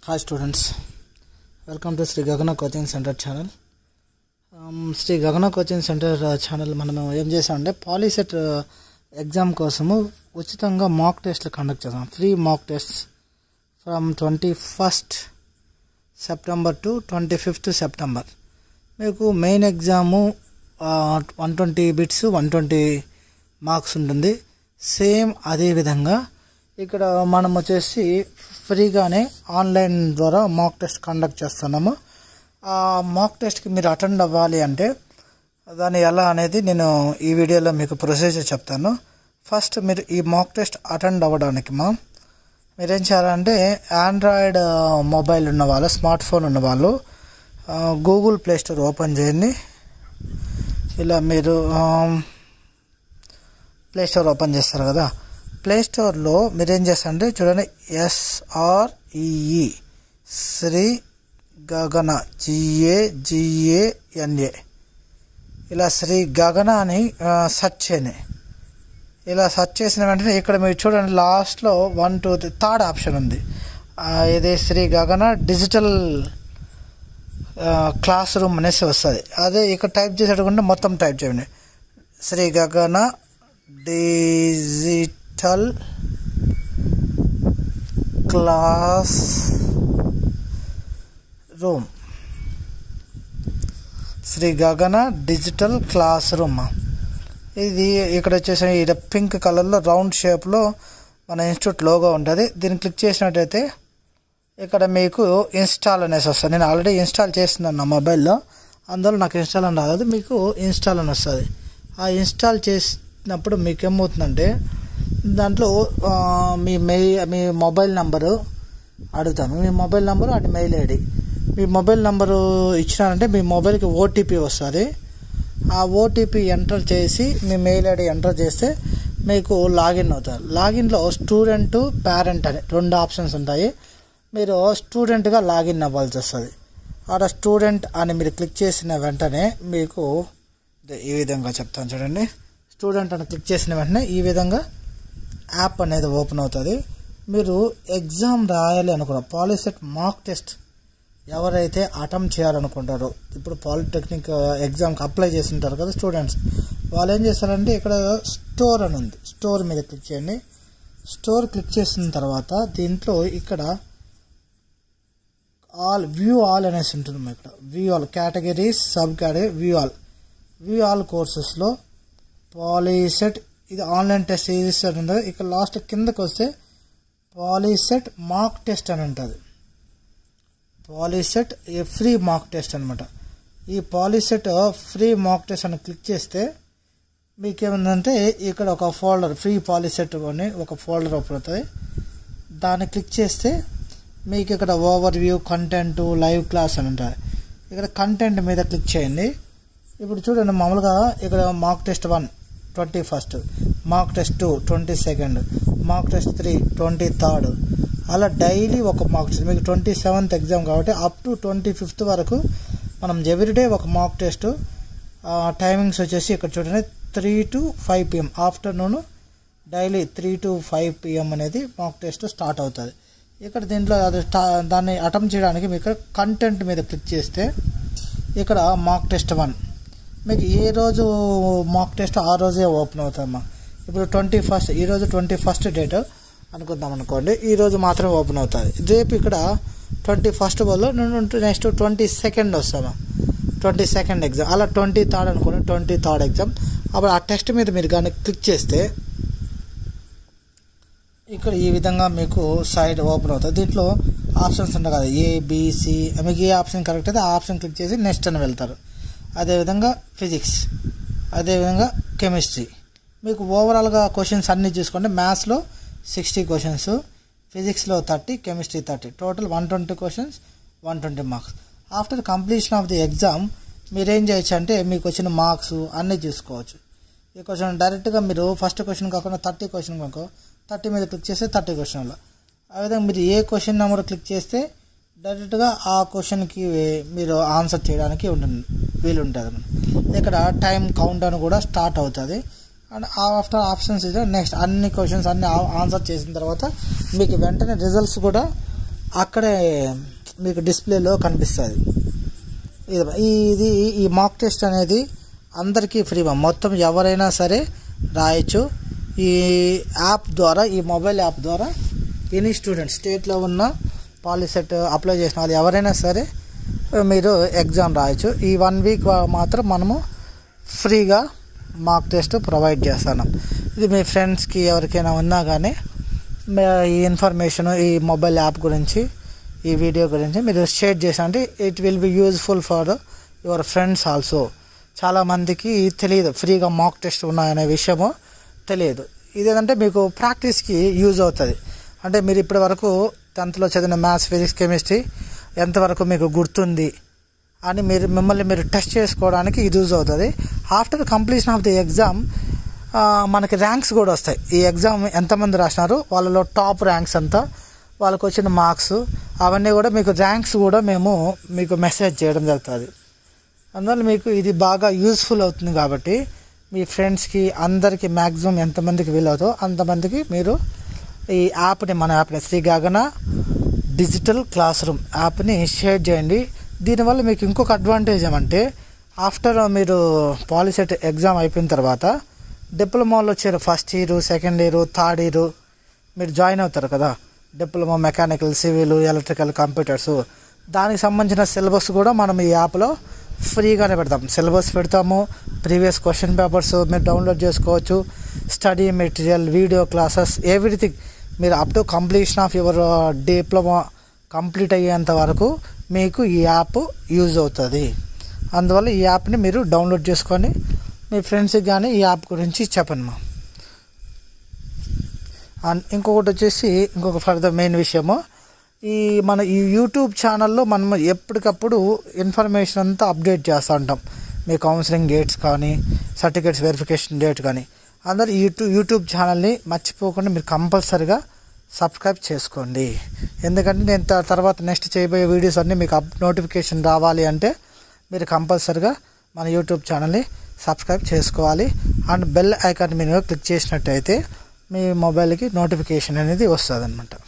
hi students welcome to Shri Gagana coaching centre channel Shri Gagana coaching centre channel మనము ఏం చేసామంటే POLYCET exam కోసము ఉచితంగా మాక్ టెస్ట్లు కండక్ట్ చేసాం free mock test from twenty first September to twenty fifth September మీకు main exam one twenty bits one twenty marks ఉంటుంది same అదే విధంగా ఇక్కడ మనం వచ్చేసి ఫ్రీగానే ఆన్లైన్ ద్వారా మాక్ టెస్ట్ కండక్ట్ చేస్తున్నాము ఆ మాక్ టెస్ట్కి మీరు అటెండ్ అవ్వాలి అంటే దాన్ని ఎలా అనేది నేను ఈ వీడియోలో మీకు ప్రొసీజర్ చెప్తాను ఫస్ట్ మీరు ఈ మాక్ టెస్ట్ అటెండ్ అవ్వడానికి మా మీరేం చేయాలంటే ఆండ్రాయిడ్ మొబైల్ ఉన్న వాళ్ళు స్మార్ట్ ఫోన్ ఉన్న వాళ్ళు గూగుల్ ప్లే స్టోర్ ఓపెన్ చేయండి ఇలా మీరు ప్లే స్టోర్ ఓపెన్ చేస్తారు కదా ప్లే స్టోర్లో మీరు ఏం చేస్తారంటే చూడండి ఎస్ఆర్ఈఈ శ్రీ గగన జిఏ జిఏఎన్ఏ ఇలా శ్రీ గగన అని సెర్చ్ చేయండి ఇలా సెర్చ్ చేసిన వెంటనే ఇక్కడ మీరు చూడండి లాస్ట్లో one two three third option ఉంది ఇది Shri Gagana digital class room అనేసి వస్తుంది అదే ఇక్కడ టైప్ చేసేటప్పుడు మొత్తం టైప్ చేయండి Shri Gagana digital class room Shri Gagana digital class room ఇది ఇక్కడ వచ్చేసి ఇది పింక్ కలర్లో రౌండ్ షేప్లో మన ఇన్స్టిట్యూట్ లోగో ఉంటుంది దీన్ని క్లిక్ చేసినట్టయితే ఇక్కడ మీకు ఇన్స్టాల్ అనేసి వస్తుంది నేను ఆల్రెడీ ఇన్స్టాల్ చేస్తున్నాను నా మొబైల్లో అందులో నాకు ఇన్స్టాల్ అని రాదు మీకు ఇన్స్టాల్ అని వస్తుంది ఆ ఇన్స్టాల్ చేసినప్పుడు మీకు ఏమవుతుందంటే దాంట్లో మీ మెయిల్ మీ మొబైల్ నెంబరు అడుగుతాను మీ మొబైల్ నెంబరు అటు మెయిల్ ఐడి మీ మొబైల్ నెంబరు ఇచ్చినారంటే మీ మొబైల్కి ఓటీపీ వస్తుంది ఆ ఓటీపీ ఎంటర్ చేసి మీ మెయిల్ ఐడి ఎంటర్ చేస్తే మీకు లాగిన్ అవుతారు లాగిన్లో స్టూడెంట్ పేరెంట్ అని రెండు ఆప్షన్స్ ఉంటాయి మీరు స్టూడెంట్గా లాగిన్ అవ్వాల్సి వస్తుంది ఆడ స్టూడెంట్ అని మీరు క్లిక్ చేసిన వెంటనే మీకు ఈ విధంగా చెప్తాను చూడండి స్టూడెంట్ అని క్లిక్ చేసిన వెంటనే ఈ విధంగా యాప్ అనేది ఓపెన్ అవుతుంది మీరు ఎగ్జామ్ రాయాలి అనుకున్న పాలిసెట్ మార్క్ టెస్ట్ ఎవరైతే అటెంప్ట్ చేయాలనుకుంటారో ఇప్పుడు పాలిటెక్నిక్ ఎగ్జామ్కి అప్లై చేసి ఉంటారు కదా స్టూడెంట్స్ వాళ్ళు ఏం చేస్తారంటే ఇక్కడ స్టోర్ అని ఉంది స్టోర్ మీద క్లిక్ చేయండి స్టోర్ క్లిక్ చేసిన తర్వాత దీంట్లో ఇక్కడ ఆల్ వ్యూ ఆల్ అనేసి ఉంటుంది ఇక్కడ view all categories sub category view all view all కోర్సెస్లో పాలీసెట్ ఇది ఆన్లైన్ టెస్ట్ ఏది ఉంటుంది ఇక్కడ లాస్ట్ కిందకి వస్తే పాలీసెట్ మార్క్ టెస్ట్ అని ఉంటుంది పాలీసెట్ ఏ ఫ్రీ మార్క్ టెస్ట్ అనమాట ఈ పాలీసెట్ ఫ్రీ మార్క్ టెస్ట్ అని క్లిక్ చేస్తే మీకు ఏముందంటే ఇక్కడ ఒక ఫోల్డర్ ఫ్రీ పాలీసెట్ అని ఒక ఫోల్డర్ ఓపెన్ అవుతుంది దాన్ని క్లిక్ చేస్తే మీకు ఇక్కడ overview content live class అని ఉంటుంది ఇక్కడ కంటెంట్ మీద క్లిక్ చేయండి ఇప్పుడు చూడండి మామూలుగా ఇక్కడ mark test one twenty first mark test two twenty second mark test three twenty third అలా డైలీ ఒక మార్క్ టెస్ట్ మీకు ట్వంటీ సెవెంత్ ఎగ్జామ్ కాబట్టి అప్ టు ట్వంటీ ఫిఫ్త్ వరకు మనం ఎవ్రీడే ఒక మార్క్ టెస్ట్ టైమింగ్స్ వచ్చేసి ఇక్కడ చూడండి three to five PM afternoon daily three to five PM అనేది మార్క్ టెస్ట్ స్టార్ట్ అవుతుంది ఇక్కడ దీంట్లో అది దాన్ని అటెంప్ట్ చేయడానికి మీకు కంటెంట్ మీద క్లిక్ చేస్తే ఇక్కడ మార్క్ టెస్ట్ వన్ మీకు ఏ రోజు మాక్ టెస్ట్ ఆ రోజే ఓపెన్ అవుతుందమ్మా ఇప్పుడు ట్వంటీ ఫస్ట్ ఈరోజు ట్వంటీ ఫస్ట్ డేట్ అనుకుందాం అనుకోండి ఈరోజు మాత్రమే ఓపెన్ అవుతుంది రేపు ఇక్కడ ట్వంటీ ఫస్ట్ బదులు నెక్స్ట్ ట్వంటీ సెకండ్ వస్తామా ట్వంటీ సెకండ్ ఎగ్జామ్ అలా ట్వంటీ థర్డ్ అనుకోండి ట్వంటీ థర్డ్ ఎగ్జామ్ అప్పుడు ఆ టెస్ట్ మీద మీరు కానీ క్లిక్ చేస్తే ఇక్కడ ఈ విధంగా మీకు సైడ్ ఓపెన్ అవుతుంది దీంట్లో ఆప్షన్స్ ఉంటాయి కదా ఏబిసి మీకు ఏ ఆప్షన్ కరెక్ట్ అయితే ఆ ఆప్షన్ క్లిక్ చేసి నెక్స్ట్ అని వెళ్తారు అదేవిధంగా ఫిజిక్స్ అదేవిధంగా కెమిస్ట్రీ మీకు ఓవరాల్గా క్వశ్చన్స్ అన్నీ చూసుకుంటే మ్యాథ్స్లో సిక్స్టీ క్వశ్చన్స్ ఫిజిక్స్లో thirty chemistry thirty total one twenty questions one twenty marks after completion of the exam మీరేం చేయొచ్చు అంటే మీకు వచ్చిన మార్క్స్ అన్నీ చూసుకోవచ్చు ఈ క్వశ్చన్ డైరెక్ట్గా మీరు ఫస్ట్ క్వశ్చన్ కాకుండా థర్టీ క్వశ్చన్ కనుకో థర్టీ మీద క్లిక్ చేస్తే థర్టీ క్వశ్చన్లో ఆ విధంగా మీరు ఏ క్వశ్చన్ నెంబర్ క్లిక్ చేస్తే డైరెక్ట్గా ఆ క్వశ్చన్కి మీరు ఆన్సర్ చేయడానికి ఉంటుంది వీలు ఉంటుంది ఇక్కడ టైం కౌంట్ అని కూడా స్టార్ట్ అవుతుంది అండ్ ఆఫ్టర్ ఆప్షన్స్ ఇదే నెక్స్ట్ అన్ని క్వశ్చన్స్ అన్ని ఆన్సర్ చేసిన తర్వాత మీకు వెంటనే రిజల్ట్స్ కూడా అక్కడే మీకు డిస్ప్లేలో కనిపిస్తుంది ఇది ఇది ఈ మాక్ టెస్ట్ అనేది అందరికీ ఫ్రీ మొత్తం ఎవరైనా సరే రాయొచ్చు ఈ యాప్ ద్వారా ఈ మొబైల్ యాప్ ద్వారా ఎనీ స్టూడెంట్ స్టేట్లో ఉన్న పాలిసెట్ అప్లై చేసిన వాళ్ళు ఎవరైనా సరే మీరు ఎగ్జామ్ రాయొచ్చు ఈ వన్ వీక్ మాత్రం మనము ఫ్రీగా మాక్ టెస్ట్ ప్రొవైడ్ చేస్తున్నాం ఇది మీ ఫ్రెండ్స్కి ఎవరికైనా ఉన్నా కానీ ఈ ఇన్ఫర్మేషన్ ఈ మొబైల్ యాప్ గురించి ఈ వీడియో గురించి మీరు షేర్ చేసండి it will be useful for your friends also చాలామందికి తెలియదు ఫ్రీగా మాక్ టెస్ట్ ఉన్నాయనే విషయము తెలియదు ఇదేంటంటే మీకు ప్రాక్టీస్కి యూజ్ అవుతుంది అంటే మీరు ఇప్పటి వరకు టెన్త్లో చదివిన మ్యాథ్స్ ఫిజిక్స్ కెమిస్ట్రీ ఎంతవరకు మీకు గుర్తుంది అని మీరు మిమ్మల్ని మీరు టెస్ట్ చేసుకోవడానికి ఇది యూజ్ అవుతుంది after completion of the exam మనకి ర్యాంక్స్ కూడా వస్తాయి ఈ ఎగ్జామ్ ఎంతమంది రాసినారు వాళ్ళలో టాప్ ర్యాంక్స్ అంతా వాళ్ళకు వచ్చిన మార్క్స్ అవన్నీ కూడా మీకు ర్యాంక్స్ కూడా మేము మీకు మెసేజ్ చేయడం జరుగుతుంది అందువల్ల మీకు ఇది బాగా యూస్ఫుల్ అవుతుంది కాబట్టి మీ ఫ్రెండ్స్కి అందరికీ మ్యాక్సిమం ఎంతమందికి వీలవుతో అంతమందికి మీరు ఈ యాప్ని మన యాప్ని Shri Gagana digital classroom యాప్ని షేర్ చేయండి దీనివల్ల మీకు ఇంకొక అడ్వాంటేజ్ ఏమంటే ఆఫ్టర్ మీరు పాలిసెట్ ఎగ్జామ్ అయిపోయిన తర్వాత డిప్లొమాలో వచ్చారు first year second year third year మీరు జాయిన్ అవుతారు కదా diploma mechanical civil electrical computers దానికి సంబంధించిన సిలబస్ కూడా మనం ఈ యాప్లో ఫ్రీగానే పెడతాం సిలబస్ పెడతాము ప్రీవియస్ క్వశ్చన్ పేపర్స్ మీరు డౌన్లోడ్ చేసుకోవచ్చు study material video classes everything మీరు up to completion of your diploma complete అయ్యేంత వరకు మీకు ఈ యాప్ యూజ్ అవుతుంది అందువల్ల ఈ యాప్ని మీరు డౌన్లోడ్ చేసుకొని మీ ఫ్రెండ్స్కి కానీ ఈ యాప్ గురించి చెప్పండి మా అండ్ ఇంకొకటి వచ్చేసి ఇంకొక ఫర్దర్ మెయిన్ విషయము ఈ మన ఈ యూట్యూబ్ ఛానల్లో మనం ఎప్పటికప్పుడు ఇన్ఫర్మేషన్ అంతా అప్డేట్ చేస్తూ ఉంటాం మీ కౌన్సిలింగ్ డేట్స్ కానీ సర్టిఫికేట్స్ వెరిఫికేషన్ డేట్ కానీ అందరు యూట్యూబ్ యూట్యూబ్ ఛానల్ని మర్చిపోకుండా మీరు కంపల్సరిగా సబ్స్క్రైబ్ చేసుకోండి ఎందుకంటే నేను తర్వాత నెక్స్ట్ చేయబోయే వీడియోస్ అన్నీ మీకు అప్ నోటిఫికేషన్ రావాలి అంటే మీరు కంపల్సరిగా మన యూట్యూబ్ ఛానల్ని సబ్స్క్రైబ్ చేసుకోవాలి అండ్ బెల్ ఐకాన్ మీద క్లిక్ చేసినట్టయితే మీ మొబైల్కి నోటిఫికేషన్ అనేది వస్తుంది అనమాట